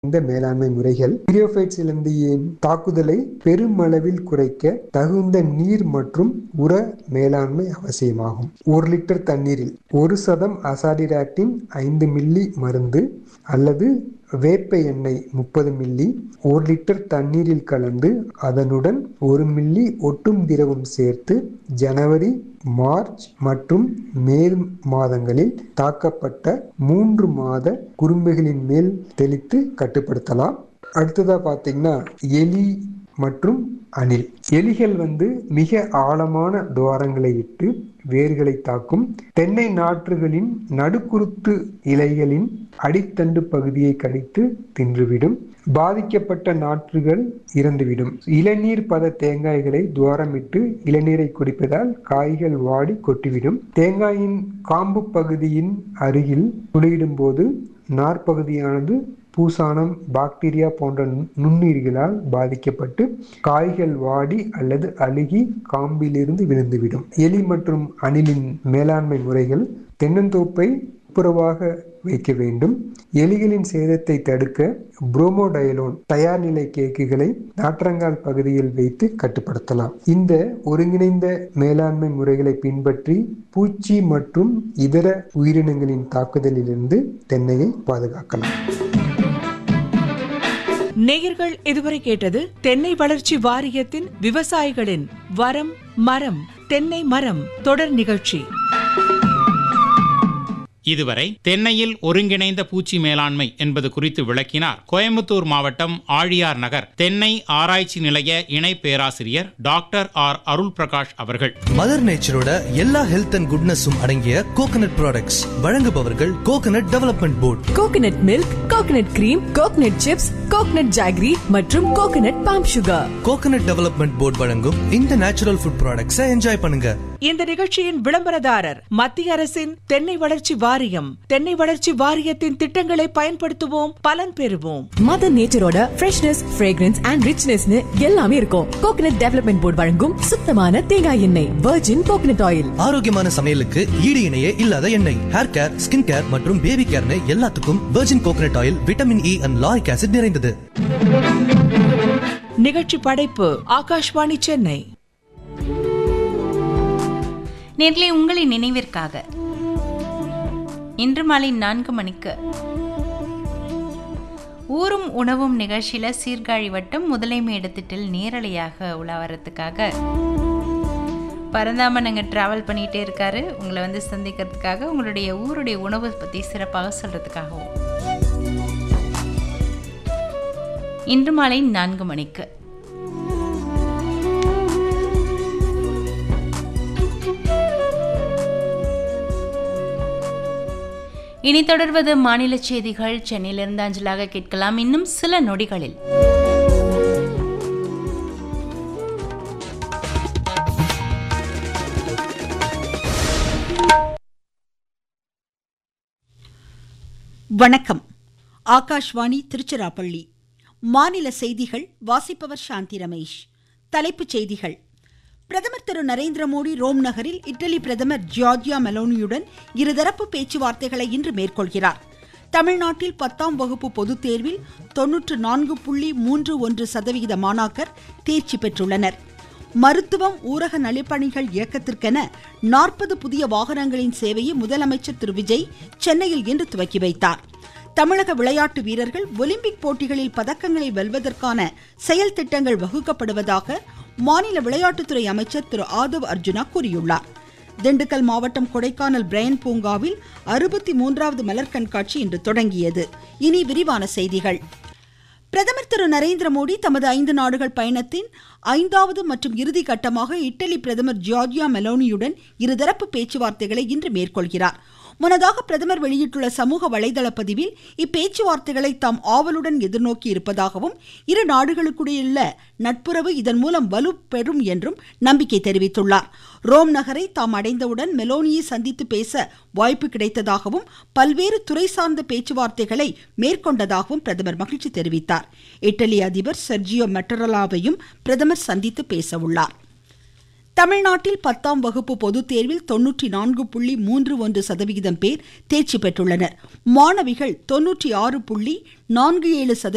இந்த மேலாண்மை முறைகள் பீரியோஃபைட் சிலந்தியின் தாக்குதலை பெருமளவில் குறைக்க தகுந்த நீர் மற்றும் உர மேலாண்மை அவசியமாகும் ஒரு லிட்டர் தண்ணீரில் ஒரு சதம் அசாடிராக்டின் ஐந்து மில்லி மருந்து அல்லது வேப்ப எண்ணெய் முப்பது மில்லி ஒரு லிட்டர் தண்ணீரில் கலந்து அதனுடன் ஒரு மில்லி ஒட்டும் திரவம் சேர்த்து ஜனவரி மார்ச் மற்றும் மே மாதங்களில் தாக்கப்பட்ட மூன்று மாத குறும்புகளின் மேல் தெளித்து கட்டுப்படுத்தலாம் அடுத்ததா பார்த்தீங்கன்னா எலி மற்றும் அணில் எலிகள் வந்து மிக ஆழமான துவாரங்களை இட்டு வேர்களை தாக்கும் தென்னை நாற்றுகளின் நடுக்குருத்து இலைகளின் அடித்தண்டு பகுதியை கடித்து தின்றுவிடும் பாதிக்கப்பட்ட நாற்றுகள் இறந்துவிடும் இளநீர் பத தேங்காய்களை துவாரமிட்டு இளநீரை குடிப்பதால் காய்கள் வாடி கொட்டிவிடும் தேங்காயின் காம்பு பகுதியின் அருகில் துளையிடும் போது நார்ப்பகுதியானது பூசானம் பாக்டீரியா போன்ற நுண்ணுயிர்களால் பாதிக்கப்பட்டு காய்கள் வாடி அல்லது அழுகி காம்பிலிருந்து விழுந்துவிடும் எலி மற்றும் அணிலின் மேலாண்மை முறைகள் தென்னந்தோப்பை துப்புரவாக வைக்க வேண்டும் எலிகளின் சேதத்தை தடுக்க புரோமோடயலோன் தயார் நிலை கேக்குகளை நாற்றங்கால் பகுதியில் வைத்து கட்டுப்படுத்தலாம் இந்த ஒருங்கிணைந்த மேலாண்மை முறைகளை பின்பற்றி பூச்சி மற்றும் இதர உயிரினங்களின் தாக்குதலிலிருந்து தென்னையை பாதுகாக்கலாம் நேயர்கள் இதுவரை கேட்டது தென்னை வளர்ச்சி வாரியத்தின் விவசாயிகளின் வரம் மரம் தென்னை மரம் தொடர் நிகழ்ச்சி இதுவரை தென்னையில் ஒருங்கிணைந்த பூச்சி மேலாண்மை என்பது குறித்து விளக்கினார் கோயம்புத்தூர் மாவட்டம் ஆழியார் நகர் தென்னை ஆராய்ச்சி நிலைய இணை பேராசிரியர் டாக்டர் ஆர் அருள் பிரகாஷ் அவர்கள் மதர் நேச்சரோட எல்லா ஹெல்த் அண்ட் குட்னஸும் அடங்கிய கோகனட் ப்ராடக்ட்ஸ் வழங்குபவர்கள் coconut development board coconut milk coconut cream coconut chips coconut jaggery மற்றும் coconut palm sugar coconut development board வழங்கும் இந்த நேச்சுரல் ஃபுட் ப்ராடக்ட்ஸை என்ஜாய் பண்ணுங்க இந்த நிகழ்ச்சியின் விளம்பரதாரர் மத்திய அரசின் தென்னை வளர்ச்சி வாரியம் தென்னை வளர்ச்சி வாரியத்தின் திட்டங்களை பயன்படுத்துவோம் பலன் பெறுவோம் மதர் நேச்சரோட ஃப்ரெஷ்னஸ் ஃப்ரேக்ரன்ஸ் அண்ட் ரிச்னஸ்னு எல்லாமே இருக்கும் கோகனட் டெவலப்மெண்ட் போர்டு வழங்கும் சுத்தமான தேங்காய் எண்ணெய் வெர்ஜின் கோகனட் ஆயில் ஆரோக்கியமான சமையலுக்கு ஈடு இணையே இல்லாத எண்ணெய் ஹேர் கேர் ஸ்கின் கேர் மற்றும் பேபி கேர்னு எல்லாத்துக்கும் virgin coconut oil vitamin E and lauric acid நிறைந்தது நிகழ்ச்சி படைப்பு ஆகாஷ்வாணி சென்னை நேர்களே உங்களின் நினைவிற்காக இன்று மாலை நான்கு மணிக்கு ஊரும் உணவும் நிகழ்ச்சியில சீர்காழி வட்டம் முதலைமேடு திட்டில் நேரலையாக உலாவறதுக்காக பரந்தாம நாங்கள் ட்ராவல் பண்ணிகிட்டே இருக்காரு உங்களை வந்து சந்திக்கிறதுக்காக உங்களுடைய ஊருடைய உணவு பற்றி சிறப்பாக சொல்கிறதுக்காகவும் இன்று மாலை நான்கு மணிக்கு இனி தொடர்வது மாநில செய்திகள் சென்னையிலிருந்து அஞ்சலாக கேட்கலாம் இன்னும் சில நொடிகளில் வணக்கம் ஆகாஷ்வாணி திருச்சிராப்பள்ளி மாநில செய்திகள் வாசிப்பவர் சாந்தி ரமேஷ் தலைப்புச் செய்திகள் பிரதமர் திரு நரேந்திர மோடி ரோம் நகரில் இட்டலி பிரதமர் ஜியார்ஜியா மெலோனியுடன் இருதரப்பு பேச்சுவார்த்தைகளை இன்று மேற்கொள்கிறார் தமிழ்நாட்டில் பத்தாம் வகுப்பு பொதுத் தேர்வில் தொன்னூற்று நான்கு புள்ளி மூன்று ஒன்று சதவிகித மாணாக்கர் தேர்ச்சி பெற்றுள்ளனர் மருத்துவம் ஊரக நலிப்பணிகள் இயக்கத்திற்கென நாற்பது புதிய வாகனங்களின் சேவையை முதலமைச்சர் திரு விஜய் சென்னையில் இன்று துவக்கி வைத்தார் தமிழக விளையாட்டு வீரர்கள் ஒலிம்பிக் போட்டிகளில் பதக்கங்களை வெல்வதற்கான செயல் திட்டங்கள் வகுக்கப்படுவதாக மாநில விளையாட்டுத்துறை அமைச்சர் திரு ஆதவ் அர்ஜுனா கூறியுள்ளார் திண்டுக்கல் மாவட்டம் கொடைக்கானல் பிரையன் பூங்காவில் அறுபத்தி மூன்றாவது மலர் கண்காட்சி இன்று தொடங்கியது இனி விரிவான செய்திகள் பிரதமர் திரு நரேந்திர மோடி தமது ஐந்து நாடுகள் பயணத்தின் ஐந்தாவது மற்றும் இறுதி கட்டமாக இட்டலி பிரதமர் ஜியார்ஜியா மெலோனியுடன் இருதரப்பு பேச்சுவார்த்தைகளை இன்று மேற்கொள்கிறார் முன்னதாக பிரதமர் வெளியிட்டுள்ள சமூக வலைதள பதிவில் இப்பேச்சுவார்த்தைகளை தாம் ஆவலுடன் எதிர்நோக்கி இருப்பதாகவும் இரு நாடுகளுக்கிடையுள்ள நட்புறவு இதன் மூலம் வலு பெறும் என்றும் நம்பிக்கை தெரிவித்துள்ளார் ரோம் நகரை தாம் அடைந்தவுடன் மெலோனியை சந்தித்து பேச வாய்ப்பு கிடைத்ததாகவும் பல்வேறு துறை சார்ந்த பேச்சுவார்த்தைகளை மேற்கொண்டதாகவும் பிரதமர் மகிழ்ச்சி தெரிவித்தார் இட்டலி அதிபர் செர்ஜியோ மெட்டரலாவையும் பிரதமர் சந்தித்து பேச உள்ளார் தமிழ்நாட்டில் பத்தாம் வகுப்பு பொதுத் தேர்வில் தொன்னூற்றி நான்கு புள்ளி மூன்று ஒன்று சதவிகிதம் பேர் தேர்ச்சி பெற்றுள்ளனர் மாணவிகள் தொன்னூற்றி ஆறு புள்ளி நான்கு ஏழு சதவீதம்